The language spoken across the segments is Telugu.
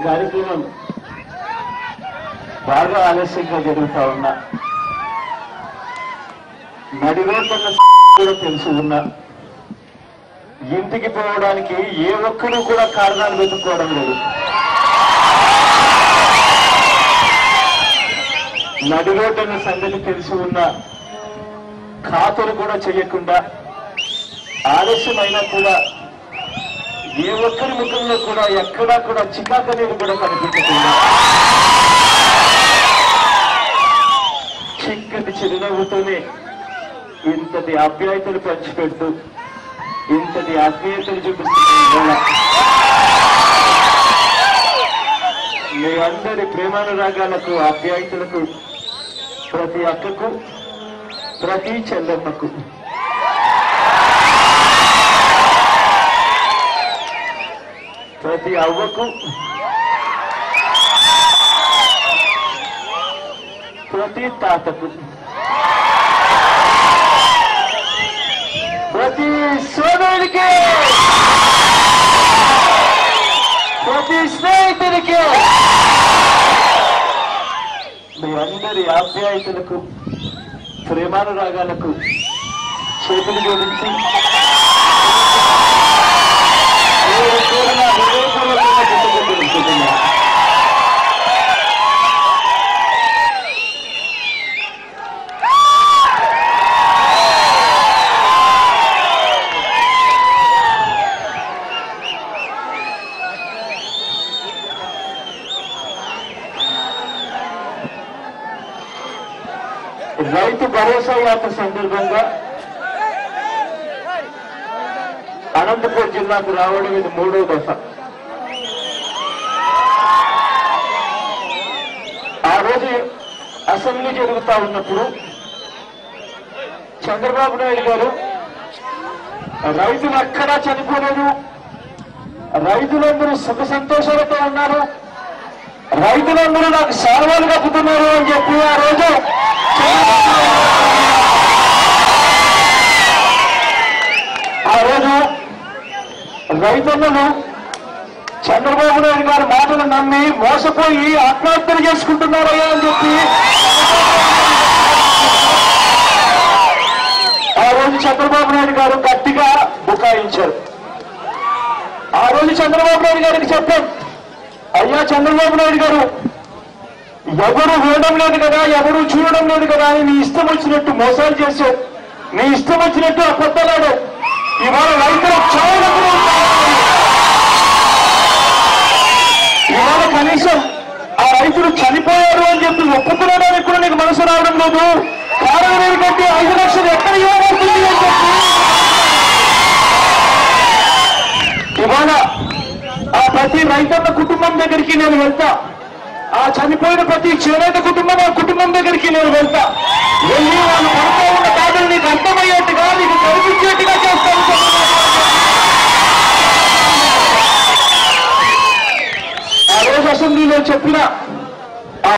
కార్యక్రమం బాగా ఆలస్యంగా జరుగుతా ఉన్నా నడిరోడ్డున్న కూడా తెలుసు ఉన్నా ఇంటికి పోవడానికి ఏ ఒక్కరూ కూడా కారణాలు వెతుక్కోవడం లేదు నడిరోడ్డున్న సంగతి తెలిసి ఉన్న ఖాతరు కూడా చేయకుండా ఆలస్యమైనా కూడా ఏ ఒక్కరి ముఖంలో కూడా ఎక్కడా కూడా చికాకు అనేది కూడా కనిపించకుండా చిక్కటి చిరునవ్వుతోనే ఇంతటి ఆప్యాయతలు పంచిపెడుతూ ఇంతటి ఆత్మీయతలు చూపిస్తున్న వేళ మీ అందరి ప్రేమానురాగాలకు ఆప్యాయతలకు ప్రతి అక్కకు ప్రతి చెల్లెమ్మకు ప్రతి అవ్వకు ప్రతి తాతకు ప్రతి సోదరుడికి ప్రతి స్నేహితుడికి మీ అందరి ఆప్యాయతలకు ప్రేమానురాగాలకు చేతులు జోడించి మీరు కోరిన హృదయపూర్వకంగా కృతజ్ఞతలు రైతు భరోసా యాత్ర సందర్భంగా అనంతపురం జిల్లాకు రావడం ఇది మూడో దశ ఆ రోజు అసెంబ్లీ జరుగుతా ఉన్నప్పుడు చంద్రబాబు నాయుడు గారు రైతులు ఎక్కడా చనిపోలేదు రైతులందరూ సుఖ సంతోషాలతో ఉన్నారు రైతులందరూ నాకు శాల్వాలు కప్పుతున్నారు అని చెప్పి ఆ రోజు ఆ రోజు రైతన్నలు చంద్రబాబు నాయుడు గారి మాటలు నమ్మి మోసపోయి ఆత్మహత్యలు చేసుకుంటున్నారయ్యా అని చెప్పి ఆ రోజు చంద్రబాబు నాయుడు గారు గట్టిగా బుకాయించారు ఆ రోజు చంద్రబాబు నాయుడు గారికి చెప్పాం అయ్యా చంద్రబాబు నాయుడు గారు ఎవరు వినడం లేదు కదా ఎవరు చూడడం లేదు కదా అని నీ ఇష్టం వచ్చినట్టు మోసాలు చేసావు నీ ఇష్టం వచ్చినట్టు అబద్ధాలాడు ఇవాళ రైతుల చావులకు నువ్వు కారణం. ఇవాళ కనీసం ఆ రైతులు చనిపోయారు అని చెప్పి ఒప్పుకునడానికి కూడా నీకు మనసు రావడం లేదు కారణం ఏంటంటే ఐదు లక్షలు ఎక్కడ ఇవ్వబడుతుంది అని చెప్పి ఇవాళ ఆ ప్రతి రైతన్న కుటుంబం దగ్గరికి నేను వెళ్తా ఆ చనిపోయిన ప్రతి చేనేత కుటుంబం ఆ కుటుంబం దగ్గరికి నేను వెళ్తా వెళ్ళి వాళ్ళు పడుతూ ఉన్న బాధలు నీకు అర్థమయ్యేట్టుగా నీకు కనిపించేట్టుగా చేస్తాను ఆ రోజు అసెంబ్లీలో చెప్పిన ఆ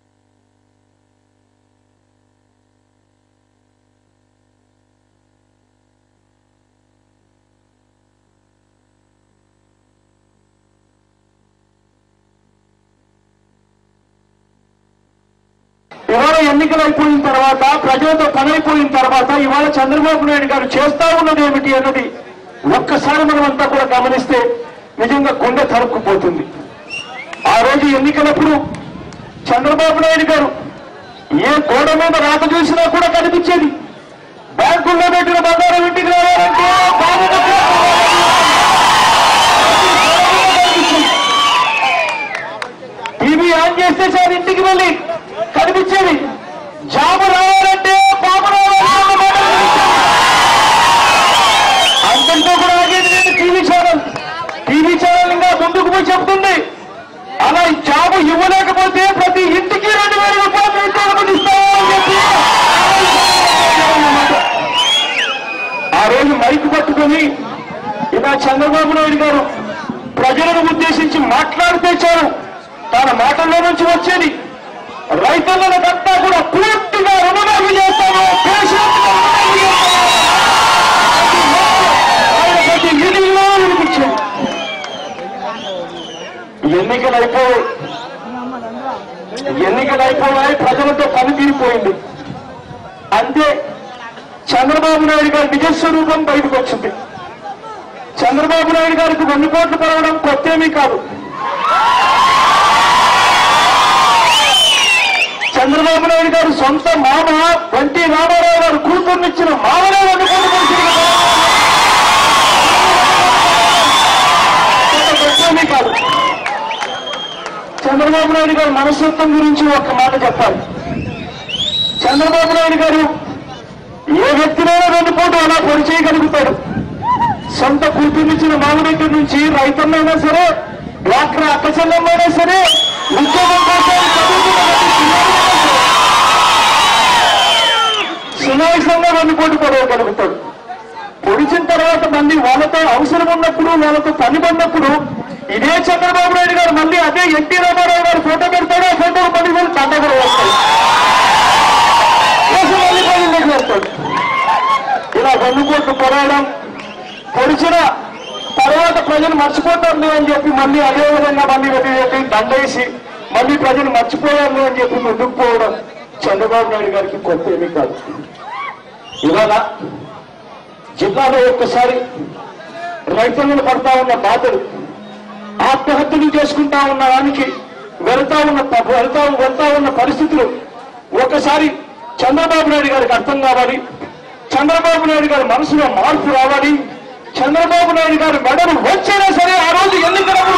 ఇవాళ ఎన్నికలు అయిపోయిన తర్వాత ప్రజలతో పని అయిపోయిన తర్వాత ఇవాళ చంద్రబాబు నాయుడు గారు చేస్తా ఉన్నది ఏమిటి అన్నది ఒక్కసారి మనం అంతా కూడా గమనిస్తే నిజంగా గుండె తరుక్కుపోతుంది ఆ రోజు ఎన్నికలప్పుడు చంద్రబాబు నాయుడు గారు ఏ గోడ మీద రాత చూసినా కూడా కనిపించేది బ్యాంకుల్లో పెట్టిన బంగారం ఇంటికి రావాలంటే బాబు టీవీ ఆన్ చేస్తే సార్ ఇంటికి వెళ్ళి కనిపించేది జాబు రావాలంటే బాబు రావాలి అన్న మాట వినిపించేది. అంతంతో కూడా ఆగేది లేదు టీవీ ఛానల్ టీవీ ఛానల్ ఇంకా ముందుకు పోయి చెప్తుంది అలా ఈ జాబు ఇవ్వలేకపోతే ప్రతి ఇంటికి రెండు వేల రూపాయలు ఉద్యోగం ఇస్తామని చెప్పి ఆ రోజు మైకు పట్టుకొని ఇలా చంద్రబాబు నాయుడు గారు ప్రజలను ఉద్దేశించి మాట్లాడితే చాలు తన మాటల్లో నుంచి వచ్చేది రైతులకంతా కూడా పూర్తిగా రుణమాఫీ చేస్తాము పేషెంట్గా రుణమాఫీ చేస్తాము. ఆయన ప్రతి మీటింగ్లో వినిపించేది ఎన్నికలు అయిపోయాయి మాటలతో పని తీరిపోయింది అంతే చంద్రబాబు నాయుడు గారి నిజ స్వరూపం బయటకు వచ్చింది చంద్రబాబు నాయుడు గారికి రెండు కోట్లు పడవడం కొత్తేమీ కాదు చంద్రబాబు నాయుడు గారు సొంత మామ వంటి రామారావు గారు కూతుర్నిచ్చిన మామనే రెండు కోట్లు పడిచింది కదా. కొత్త కొత్తేమీ కాదు చంద్రబాబు నాయుడు గారి మనస్తత్వం గురించి ఒక మాట చెప్పాలి చంద్రబాబు నాయుడు గారు ఏ వ్యక్తినైనా రెండు కోట్లు అలా పొడి చేయగలుగుతాడు సొంత కూతుర్నిచ్చిన మామ దగ్గర నుంచి రైతన్నైనా సరే డాక్టర్ అక్క చెల్లెమ్మైనా సరే ఉద్యోగం కోసం చదువుకున్న ప్రతి పిల్లాడైనా సరే సునాయాసంగా రెండు కోట్లు పొడవగలుగుతాడు పొడిచిన తర్వాత మళ్ళీ వాళ్ళతో అవసరం ఉన్నప్పుడు వాళ్ళతో పని పడినప్పుడు ఇదే చంద్రబాబు నాయుడు గారు మళ్ళీ అదే ఎన్టీ రామారావు గారు ఫోటో పెడతాడు ఆ ఫోటో మళ్ళీ మళ్ళీ దండ కూడా వేస్తాడు కేసు మళ్ళీ పని చేస్తాడు ఇలా రెండు కోట్లు పొడవడం పొడిచిన తర్వాత ప్రజలు మర్చిపోతారు అని చెప్పి మళ్ళీ అదే విధంగా మళ్ళీ వెళ్ళి దండేసి మళ్ళీ ప్రజలు మర్చిపోయారు అని చెప్పి ముందుకు పోవడం చంద్రబాబు నాయుడు గారికి కొత్త ఏమీ కాదు ఇవాళ జిల్లాలో ఒక్కసారి రైతులను పడతా ఉన్న బాధలు ఆత్మహత్యలు చేసుకుంటా ఉన్న దానికి వెళ్తా ఉన్న ప- వెళ్తా వెళ్తా ఉన్న పరిస్థితులు ఒకసారి చంద్రబాబు నాయుడు గారికి అర్థం కావాలి చంద్రబాబు నాయుడు గారి మనసులో మార్పు రావాలి చంద్రబాబు నాయుడు గారి మెడలు వచ్చైనా సరే ఆ రోజు ఎన్నికలప్పుడు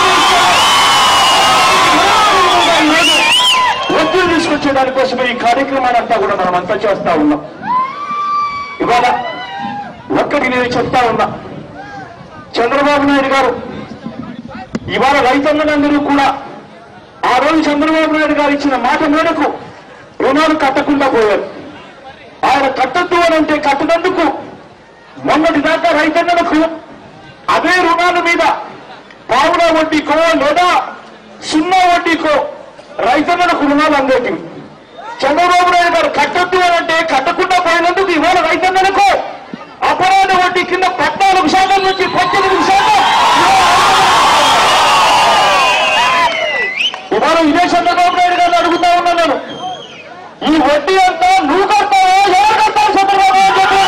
ఒత్తిడి తీసుకొచ్చే దానికోసమే ఈ కార్యక్రమాన్ని అంతా కూడా మనం అంతా చేస్తా ఉన్నాం ఇవాళ ఒక్కటి నేను చెప్తా ఉన్నా చంద్రబాబు నాయుడు గారు ఇవాళ రైతన్నలందరూ కూడా ఆ రోజు చంద్రబాబు నాయుడు గారు ఇచ్చిన మాట మేరకు రుణాలు కట్టకుండా పోయారు ఆయన కట్టద్దు అని అంటే కట్టనందుకు మొన్నటి దాకా రైతన్నలకు అదే రుణాల మీద పావుల వడ్డీకో లేదా సున్నా వడ్డీకో రైతన్నలకు రుణాలు అందేటివి చంద్రబాబు నాయుడు గారు కట్టొద్దు అని అంటే కట్టకుండా పోయినందుకు ఇవాళ రైతన్నలకు అపరాధ వడ్డీ కింద పద్నాలుగు శాతం నుంచి పద్దెనిమిది శాతం ఇవాళ ఇదే చంద్రబాబు నాయుడు గారిని అడుగుతా ఉన్నా నేను ఈ వడ్డీ అంతా నువ్వు కడతావా ఎవరు కడతావు చంద్రబాబు అని చెప్పి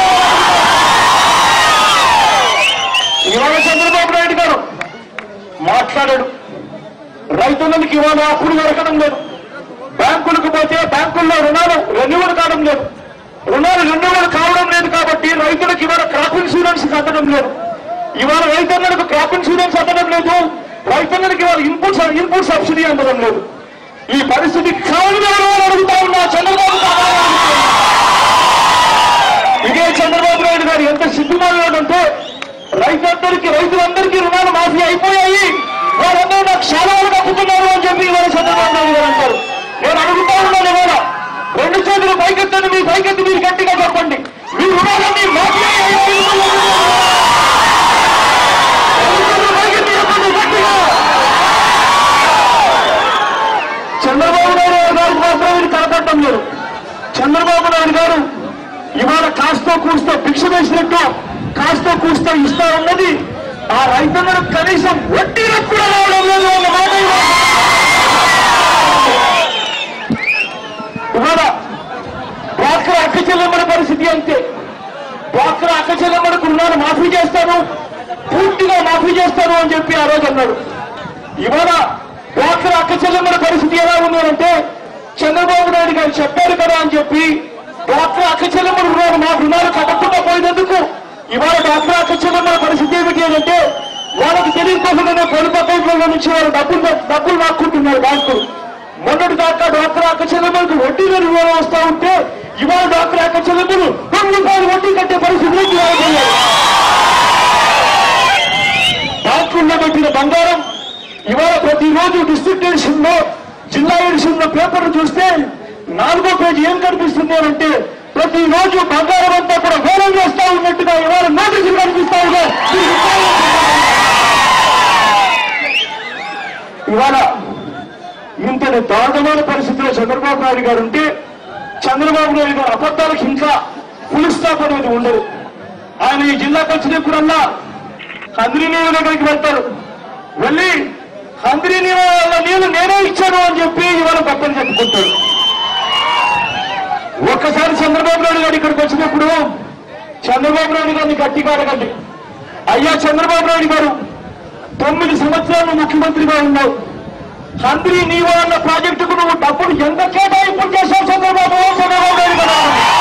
ఇవాళ చంద్రబాబు నాయుడు గారు మాట్లాడాడు రైతులకు ఇవాళ అప్పులు దొరకడం లేదు బ్యాంకులకు పోతే బ్యాంకుల్లో రుణాలు రెన్యువల్ కావడం లేదు రుణాలు రెన్యువల్ కావడం లేదు కాబట్టి రైతులకు ఇవాళ క్రాప్ ఇన్సూరెన్స్ కట్టడం లేదు ఇవాళ రైతన్నలకు క్రాప్ ఇన్సూరెన్స్ అందడం లేదు రైతన్నలకు ఇవాళ ఇన్పుట్ ఇన్పుట్ సబ్సిడీ అందడం లేదు ఈ పరిస్థితి కావాలని ఎవరు అడుగుతా ఉన్నా చంద్రబాబు కావాలని అడుగుతా ఉన్నా. ఇదే చంద్రబాబు నాయుడు గారు ఎంత సిగ్గుమాలంటే రైతులందరికీ రైతులందరికీ రుణాలు మాఫీ అయిపోయాయి వారందరూ నాకు శాలాలు కప్పుతున్నారు అని చెప్పి ఇవాళ చంద్రబాబు నాయుడు గారు అంటారు నేను అడుగుతా ఉన్నాను ఇవాళ రెండు చేతులు పైకెత్తండి మీ పైకెత్తి మీరు గట్టిగా చెప్పండి మీ రుణాలన్నీ మాఫీ అయ్యాయి. రెండు చేతులు పైకెత్తి చెప్పండి గట్టిగా. చంద్రబాబు నాయుడు గారికి మాత్రం ఇది కనపడటం లేదు చంద్రబాబు నాయుడు గారు ఇవాళ కాస్తో కూస్తో భిక్ష వేసినట్టు కాస్తో కూస్తో ఇస్తా ఉన్నది ఆ రైతులకు కనీసం వడ్డీలకు కూడా రావడం లేదు అన్న మాట ఇవాళ. ఇవాళ డ్వాక్రా అక్క చెల్లెమ్మల పరిస్థితి అంతే డ్వాక్రా అక్క చెల్లెమ్మలకు రుణాలు మాఫీ చేస్తాను పూర్తిగా మాఫీ చేస్తాను అని చెప్పి ఆ రోజు అన్నాడు ఇవాళ డ్వాక్రా అక్క చెల్లెమ్మల పరిస్థితి ఎలా ఉంది అంటే చంద్రబాబు నాయుడు గారు చెప్పారు కదా అని చెప్పి డ్వాక్రా అక్క చెల్లెమ్మల రుణాలు మా రుణాలు కట్టకుండా పోయినందుకు ఇవాళ డ్వాక్రా అక్క చెల్లెమ్మల పరిస్థితి ఏమిటి అని అంటే వాళ్ళకి తెలియకోకుండానే పొదుపు అకౌంట్ల నుంచి వాళ్ళు డబ్బులు డబ్బులు లాక్కుంటున్నారు బ్యాంకులు మొన్నటి దాకా డాక్టర్ అక్క చెల్లెమ్మలకు వడ్డీ రుణాలు వస్తా ఉంటే ఇవాళ డాక్టర్ అక్క చెల్లెమ్మలు రెండు రూపాయలు వడ్డీ కట్టే పరిస్థితిలోకి ఇవాళ పోయారు. బ్యాంకుల్లో పెట్టిన బంగారం ఇవాళ ప్రతిరోజు డిస్ట్రిక్ట్ ఎడిషన్ లో జిల్లా ఎడిషన్ లో పేపర్ చూస్తే నాలుగో పేజీ ఏం కనిపిస్తుంది అని అంటే ప్రతిరోజు బంగారం అంతా కూడా వేలం చేస్తా ఉన్నట్టుగా ఇవాళ నోటీసులు కనిపిస్తా ఉన్నాయి ఇవాళ ఇంతటి దారుణమైన పరిస్థితిలో చంద్రబాబు నాయుడు గారు ఉంటే చంద్రబాబు నాయుడు గారు అబద్ధాలకు ఇంకా పులి స్టాప్ అనేది ఉండదు ఆయన ఈ జిల్లాకు వచ్చినప్పుడల్లా హంద్రి నీళ్ళ దగ్గరికి వెళ్తారు వెళ్ళి హంద్రి నీళ్ళ నీళ్లు నేనే ఇచ్చాను అని చెప్పి ఇవాళ గొప్పని చెప్పుకుంటాడు ఒక్కసారి చంద్రబాబు నాయుడు గారు ఇక్కడికి వచ్చినప్పుడు చంద్రబాబు నాయుడు గారిని గట్టిగా అడగండి అయ్యా చంద్రబాబు నాయుడు గారు తొమ్మిది సంవత్సరాలు ముఖ్యమంత్రిగా ఉన్నావు హంద్రి నీవా అన్న ప్రాజెక్టుకు నువ్వు డబ్బులు ఎంత కేటాయింపు చేశావు చంద్రబాబు చంద్రబాబు నాయుడు గారు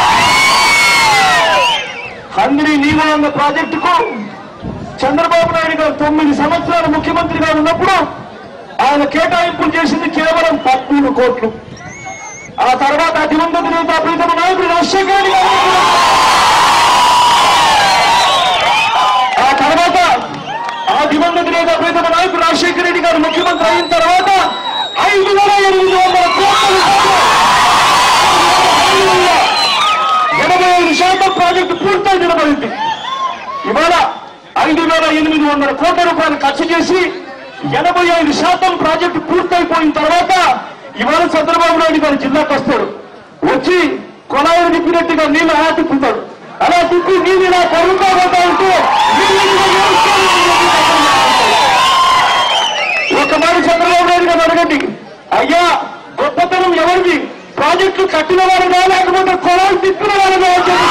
హంద్రి నీవా అన్న ప్రాజెక్టుకు చంద్రబాబు నాయుడు గారు తొమ్మిది సంవత్సరాలు ముఖ్యమంత్రిగా ఉన్నప్పుడు ఆయన కేటాయింపులు చేసింది కేవలం పదమూడు కోట్లు ఆ తర్వాత దివంగత నేత ప్రీతమ నాయకుడు రాజశేఖర రెడ్డి గారు ఆ తర్వాత ఆ దివంగత నేత ప్రీతమ నాయకుడు రాజశేఖర రెడ్డి గారు ముఖ్యమంత్రి అయిన తర్వాత ఐదు వేల ఎనిమిది వందల కోట్ల రూపాయలు ఎనభై ఐదు శాతం ప్రాజెక్టు పూర్తయి నిలబడింది ఇవాళ ఐదు వేల ఎనిమిది వందల కోట్ల రూపాయలు ఖర్చు చేసి ఎనభై ఐదు శాతం ప్రాజెక్టు పూర్తయిపోయిన తర్వాత ఇవాళ చంద్రబాబు నాయుడు గారు జిల్లాకు వస్తాడు వచ్చి కొలాయిలు తిప్పినట్టుగా నీళ్ళు అలా తిప్పుతాడు అలా తిప్పి నీళ్ళు ఇలా పరుగుకోబోతా ఉంటే నీళ్ళు ఇలా ఏడుస్తాడు అని చెప్పి మాట్లాడతాడు. ఒక మాట చంద్రబాబు నాయుడు గారు అడగండి అయ్యా గొప్పతనం ఎవరిది ప్రాజెక్టులు కట్టిన వారుగా లేకపోతే కొలాయిలు తిప్పిన వారుగా అని చెప్పి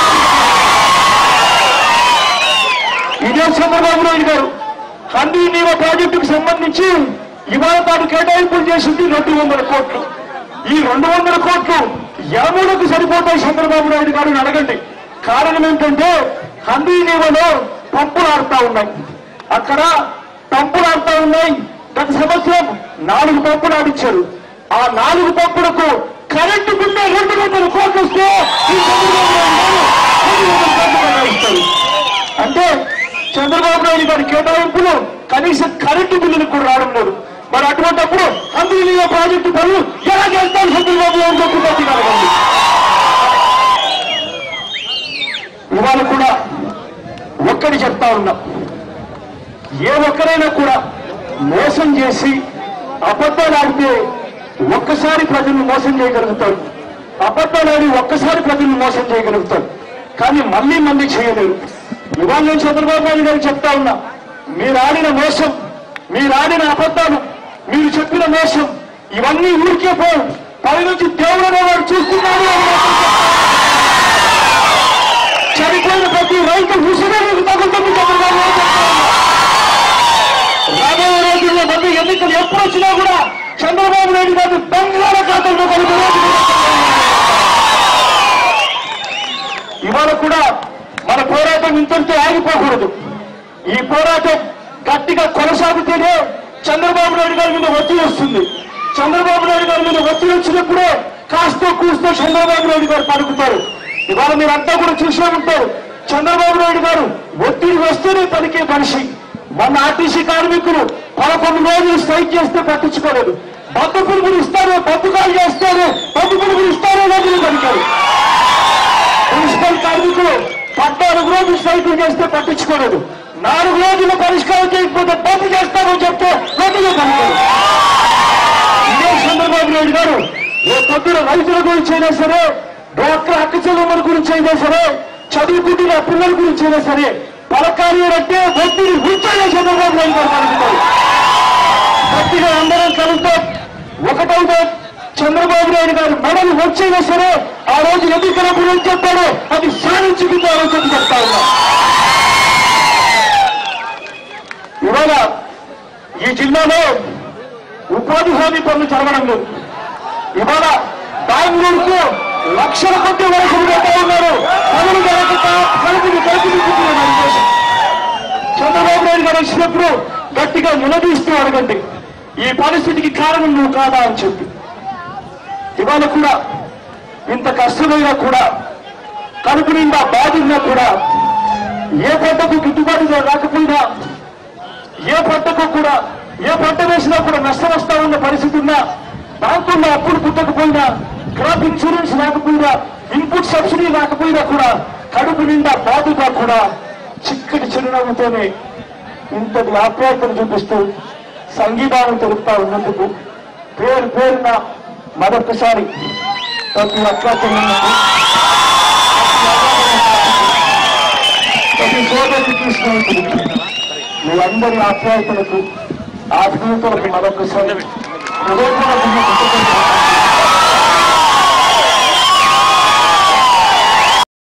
ఇదే చంద్రబాబు నాయుడు గారు హందీ నీవ ప్రాజెక్టుకు సంబంధించి ఇవాళ తాను కేటాయింపులు చేసింది రెండు వందల కోట్లు ఈ రెండు వందల కోట్లు యాములకు సరిపోతాయి చంద్రబాబు నాయుడు గారిని అడగండి కారణం ఏంటంటే హందీ నీవలో పంపులు ఆడుతా ఉన్నాయి అక్కడ పంపులు ఆడుతా ఉన్నాయి గత సంవత్సరం నాలుగు పంపులు ఆడిచ్చారు ఆ నాలుగు పంపులకు కరెంటు బిల్లు రెండు వందల కోట్లు వస్తే ఈ చంద్రబాబు నాయుడు గారు రెండు వందల కోట్లు కేటాయిస్తారు అంటే చంద్రబాబు నాయుడు గారి కేటాయింపులు కనీసం కరెంటు బిల్లులు కూడా రావడం లేదు మరి అటువంటిప్పుడు అందులో ప్రాజెక్టు పనులు ఎలా చేస్తారు చంద్రబాబు నాయుడు గారు గట్టి కలగండి ఇవాళ కూడా ఒక్కడి చెప్తా ఉన్నాం ఏ ఒక్కరైనా కూడా మోసం చేసి అబద్ధాలు ఆడితే ఒక్కసారి ప్రజలను మోసం చేయగలుగుతారు అబద్ధాలు ఆడి ఒక్కసారి ప్రజలను మోసం చేయగలుగుతారు కానీ మళ్ళీ మళ్ళీ చేయలేరు ఇవాళ నేను చంద్రబాబు నాయుడు గారికి చెప్తా ఉన్నా మీరు ఆడిన మోసం మీరు ఆడిన అబద్ధాలు మీరు చెప్పిన మోసం ఇవన్నీ ఊరికే పోవు పైనుంచి దేవుడు అనేవాడు చూస్తున్నాడు అని మాత్రం చెప్పండి. చనిపోయిన ప్రతి రైతు ఉసిరేందుకు తగులుతుంది చంద్రబాబు నాయుడు చెప్తా ఉన్నా. రాబోయే రోజుల్లో మళ్ళీ ఎన్నికలు ఎప్పుడు వచ్చినా కూడా చంద్రబాబు నాయుడు గారు బంగాళాఖాతంలో కలిపి రోజు కూడా ఇవాళ కూడా మన పోరాటం ఇంతటితో ఆగిపోకూడదు ఈ పోరాటం గట్టిగా కొనసాగితేనే చంద్రబాబు నాయుడు గారి మీద ఒత్తిడి వస్తుంది చంద్రబాబు నాయుడు గారి మీద ఒత్తిడి వచ్చినప్పుడే కాస్తో కూస్తో చంద్రబాబు నాయుడు గారు పలుకుతారు ఇవాళ మీరంతా కూడా చూసే ఉంటారు చంద్రబాబు నాయుడు గారు ఒత్తిడి వస్తేనే పలికే మనిషి మన ఆర్టీసీ కార్మికులు పదకొండు రోజులు స్ట్రైక్ చేస్తే పట్టించుకోలేదు బద్దు పురుగులు ఇస్తారు బతుకాలు చేస్తారు బద్దు పురుగులు ఇస్తారో రోజులు పలికారు మున్సిపల్ కార్మికులు పద్నాలుగు రోజులు స్ట్రైకులు చేస్తే పట్టించుకోలేదు నాలుగు రోజులు పరిష్కారం చేయకపోతే బంద్ చేస్తామని చెప్తే రోజులు పలికారు ఇదే చంద్రబాబు నాయుడు గారు రేపు పొద్దున రైతుల గురించి అయినా సరే డాక్టర్ అక్క చెల్లెమ్మల గురించి అయినా సరే చదువుకుంటున్న పిల్లల గురించి అయినా సరే పలకాలి అంటే ఒత్తిడి ఉంచాలే చంద్రబాబు నాయుడు గారు పలుకుతారు గట్టిగా అందరం కలుద్దాం ఒకటైతే చంద్రబాబు నాయుడు గారు మెడలు వచ్చైనా సరే ఆ రోజు ఎన్నికలప్పుడు ఏం చెప్పాడో అది సాధించుకుంటారని చెప్పి చెప్తా ఉన్నా ఇవాళ ఈ జిల్లాలో ఉపాధి హామీ పనులు జరగడం లేదు ఇవాళ బెంగళూరుకు లక్షల కొద్ది వరకు పెడతా ఉన్నారు పనులు జరగకుండా కలిపి కలిపి చంద్రబాబు నాయుడు గారు వచ్చినప్పుడు గట్టిగా నిలదీస్తూ అడగండి ఈ పరిస్థితికి కారణం నువ్వు కాదా అని చెప్పి ఇవాళ కూడా ఇంత కష్టమైనా కూడా కడుపు నిండా బాధున్నా కూడా ఏ పంటకు గిట్టుబాటు రాకపోయినా ఏ పంటకు కూడా ఏ పంట వేసినా కూడా నష్టం వస్తా ఉన్న పరిస్థితి ఉన్నా దాంట్లో అప్పులు పుట్టకపోయినా క్రాప్ ఇన్సూరెన్స్ రాకపోయినా ఇన్పుట్ సబ్సిడీ రాకపోయినా కూడా కడుపు నిండా బాధగా కూడా చిక్కటి చిరునవ్వుతోనే ఇంతటి ఆప్యాయతను చూపిస్తూ సంగీతాన్ని తెలుపుతా ఉన్నందుకు పేరు పేరున మరొకసారి ప్రతి అక్క చెల్లెమ్మకు, ప్రతి సోదరికి తీసుకున్నందుకు మీ అందరి ఆప్యాయతలకు ఆత్మీయతలకు మరొకసారి హృదయపూర్వకంగా కృతజ్ఞతలు